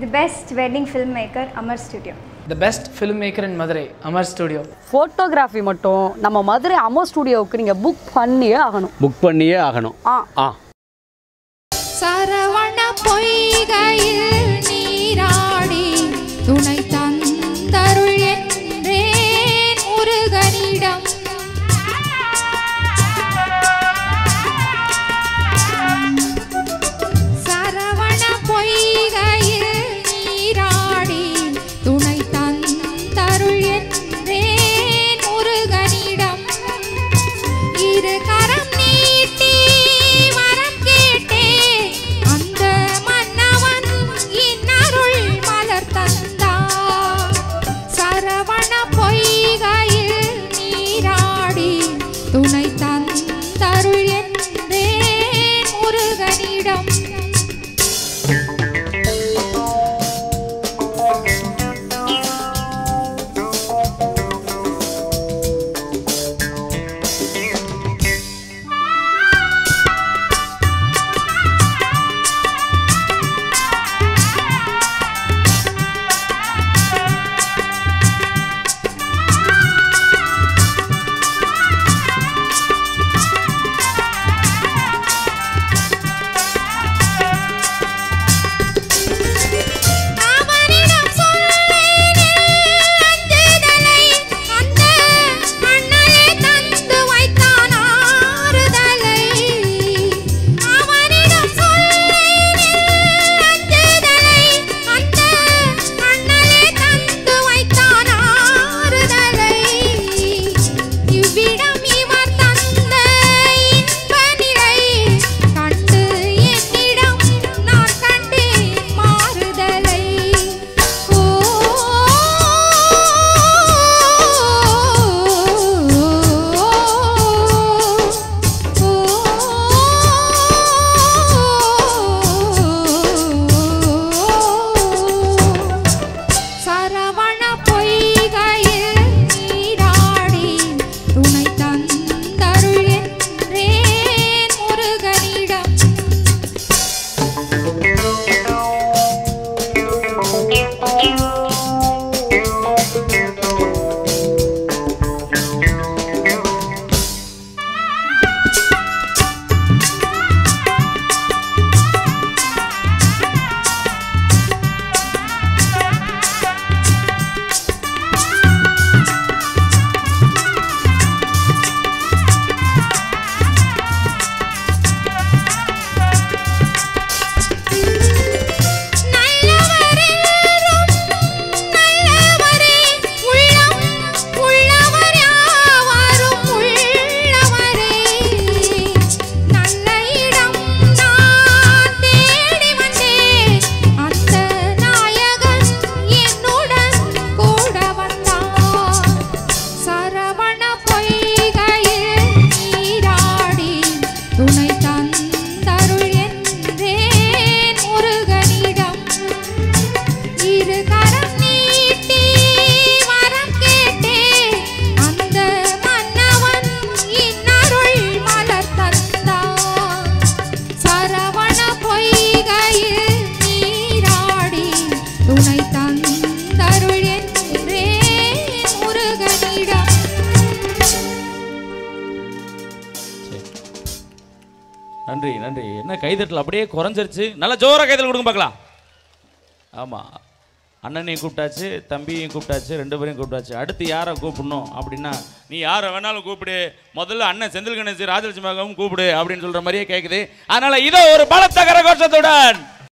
the best wedding film maker Amar studio the best film maker in Madurai Amar studio photography மட்டும் நம்ம மதுரை அமோ ஸ்டுடியோவுக்கு நீங்கள் book பண்ணியே ஆகணும் புக் பண்ணியே ஆகணும் ஆ ஆ சரவண பொய்கையில் நீராடி துணை தந்தருள் என்றேன் முருகனிடம் சரவண பொய்கையில் நீராடி துணை தந்தருள் என்றேன் முருகனிடம் இரு கரம் நீட்டி வரம் கேட்டே அந்த மன்னவன் இன்னருள் மலர் தந்தார் சரவண பொய்கையில் நீராடி துணை தந்தருள் என்றேன் முருகனிடம் அவனிடம் சொல்லேனே அஞ்சுதலை அந்த அண்ணலே தந்து வைத்தான் ஆறுதலை அவனிடம் சொல்லேனே அஞ்சுதலை அந்த அண்ணலே தந்து வைத்தான் ஆறுதலை இவ்விடம் இவர் தந்த இன்ப நிலை கண்டு என்னிடம் நான் கண்டேன் மாறுதலை ஓ சரவண பொய்கையில் நீராடி துணை தந்தருள் என்றேன் முருகனிடம் நல்லவரெல்லரும் நல்லவரே உள்ளம் உள்ளவர் யாவரும் உள்ளவரே நல்ல இடம் நான் தேடி வந்தேன் அந்த நாயகன் என்னுடன் கூட வந்தான் சரவண பொய்கையில் நீராடி துணை தந்தருள் என்றேன் முருகனிடம் இரு கரம் நீட்டி வரம் கேட்டே அந்த மன்னவன் இன்னருள் மலர் தந்தான் சரவண பொய்கையில் நீராடி துணை தந்தருள் என்றேன் முருகனிடம் நன்றி நன்றி என்ன கைதட்டல் அப்படியே குறைஞ்சிருச்சு நல்லா ஜோரா கைதட்டல் கொடுங்க பார்க்கலாம் ஆமாம் அண்ணனையும் கூப்பிட்டாச்சு தம்பியையும் கூப்பிட்டாச்சு ரெண்டு பேரையும் கூப்பிட்டாச்சு அடுத்து யாரை கூப்பிடணும் அப்படின்னா நீ யாரை வேணாலும் கூப்பிடு முதல்ல அண்ணன் செந்தில் கணேஷ் ராஜலட்சுமி மகவும் கூப்பிடு அப்படின்னு சொல்கிற மாதிரியே கேட்குது அதனால் இதோ ஒரு பலத்த கரகோஷத்துடன்